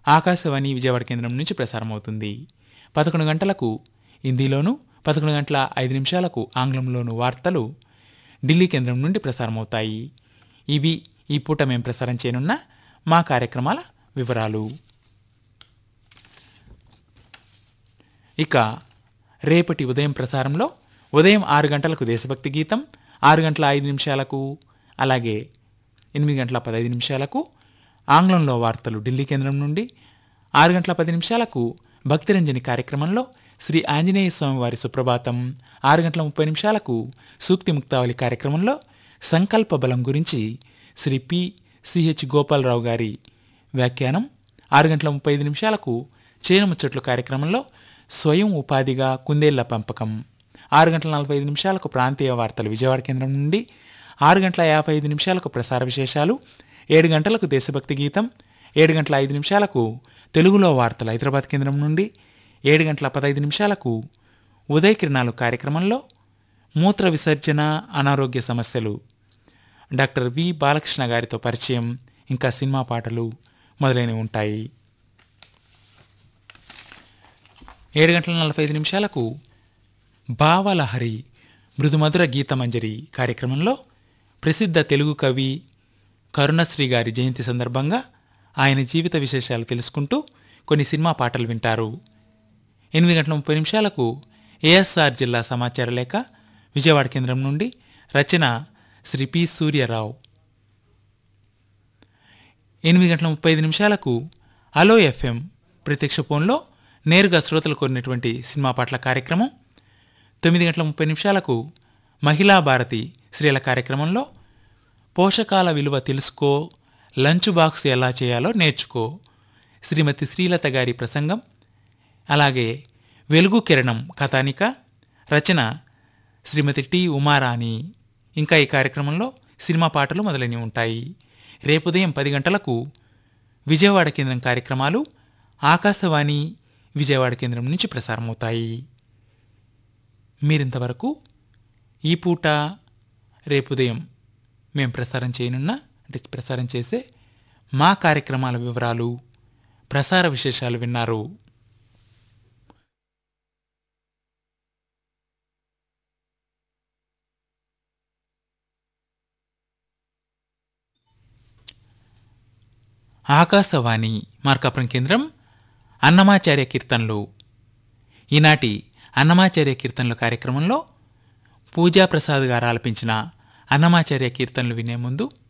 ఆకాశవాణి విజయవాడ కేంద్రం నుంచి ప్రసారమవుతుంది పదకొండు గంటలకు హిందీలోను పదకొండు గంటల ఐదు నిమిషాలకు ఆంగ్లంలోను వార్తలు ఢిల్లీ కేంద్రం నుండి ప్రసారమవుతాయి ఇవి ఈ పూట మేము ప్రసారం చేయనున్న మా కార్యక్రమాల వివరాలు ఇక రేపటి ఉదయం ప్రసారంలో ఉదయం ఆరు గంటలకు దేశభక్తి గీతం ఆరు గంటల ఐదు నిమిషాలకు అలాగే ఎనిమిది గంటల పదహైదు నిమిషాలకు ఆంగ్లంలో వార్తలు ఢిల్లీ కేంద్రం నుండి ఆరు గంటల పది నిమిషాలకు భక్తిరంజని కార్యక్రమంలో శ్రీ ఆంజనేయ స్వామి వారి సుప్రభాతం ఆరు గంటల ముప్పై నిమిషాలకు సూక్తి ముక్తావళి కార్యక్రమంలో సంకల్ప బలం గురించి శ్రీ పి సిహెచ్ గోపాలరావు గారి వ్యాఖ్యానం ఆరు గంటల ముప్పై ఐదు నిమిషాలకు చేను ముచ్చట్లు కార్యక్రమంలో స్వయం ఉపాధిగా కుందేళ్ల పెంపకం ఆరు గంటల నలభై ఐదు నిమిషాలకు ప్రాంతీయ వార్తలు విజయవాడ కేంద్రం నుండి ఆరు గంటల యాభై ఐదు నిమిషాలకు ప్రసార విశేషాలు ఏడు గంటలకు దేశభక్తి గీతం ఏడు గంటల ఐదు నిమిషాలకు తెలుగులో వార్తలు హైదరాబాద్ కేంద్రం నుండి ఏడు గంటల పదహైదు నిమిషాలకు ఉదయ కిరణాలు కార్యక్రమంలో మూత్ర విసర్జన అనారోగ్య సమస్యలు డాక్టర్ వి బాలకృష్ణ గారితో పరిచయం ఇంకా సినిమా పాటలు మొదలైనవి ఉంటాయి ఏడు గంటల నలభై ఐదు నిమిషాలకు భావలహరి మృదుమధుర గీతమంజరి కార్యక్రమంలో ప్రసిద్ధ తెలుగు కవి కరుణశ్రీ గారి జయంతి సందర్భంగా ఆయన జీవిత విశేషాలు తెలుసుకుంటూ కొన్ని సినిమా పాటలు వింటారు ఎనిమిది గంటల ముప్పై నిమిషాలకు ఏఎస్ఆర్ జిల్లా సమాచార లేఖ విజయవాడ కేంద్రం నుండి రచన శ్రీ పి సూర్యరావు ఎనిమిది గంటల ముప్పై ఐదు నిమిషాలకు అలో ఎఫ్ఎం ప్రత్యక్ష ఫోన్లో నేరుగా శ్రోతలు కోరినటువంటి సినిమా పాటల కార్యక్రమం తొమ్మిది గంటల ముప్పై నిమిషాలకు మహిళా భారతి స్త్రీల కార్యక్రమంలో పోషకాల విలువ తెలుసుకో లంచ్ బాక్స్ ఎలా చేయాలో నేర్చుకో శ్రీమతి శ్రీలత గారి ప్రసంగం అలాగే వెలుగు కిరణం కథానిక రచన శ్రీమతి టి ఉమారాణి ఇంకా ఈ కార్యక్రమంలో సినిమా పాటలు మొదలైనవి ఉంటాయి రేపు ఉదయం పది గంటలకు విజయవాడ కేంద్రం కార్యక్రమాలు ఆకాశవాణి విజయవాడ కేంద్రం నుంచి ప్రసారమవుతాయి మీరింతవరకు ఈ పూట రేపు ఉదయం మేము ప్రసారం చేయనున్న అంటే ప్రసారం చేసే మా కార్యక్రమాల వివరాలు ప్రసార విశేషాలు విన్నారు ఆకాశవాణి మార్కాపురం కేంద్రం అన్నమాచార్య కీర్తనలు ఈనాటి అన్నమాచార్య కీర్తనలు కార్యక్రమంలో పూజా ప్రసాద్ గారు ఆలపించిన అన్నమాచార్య కీర్తనలు వినే ముందు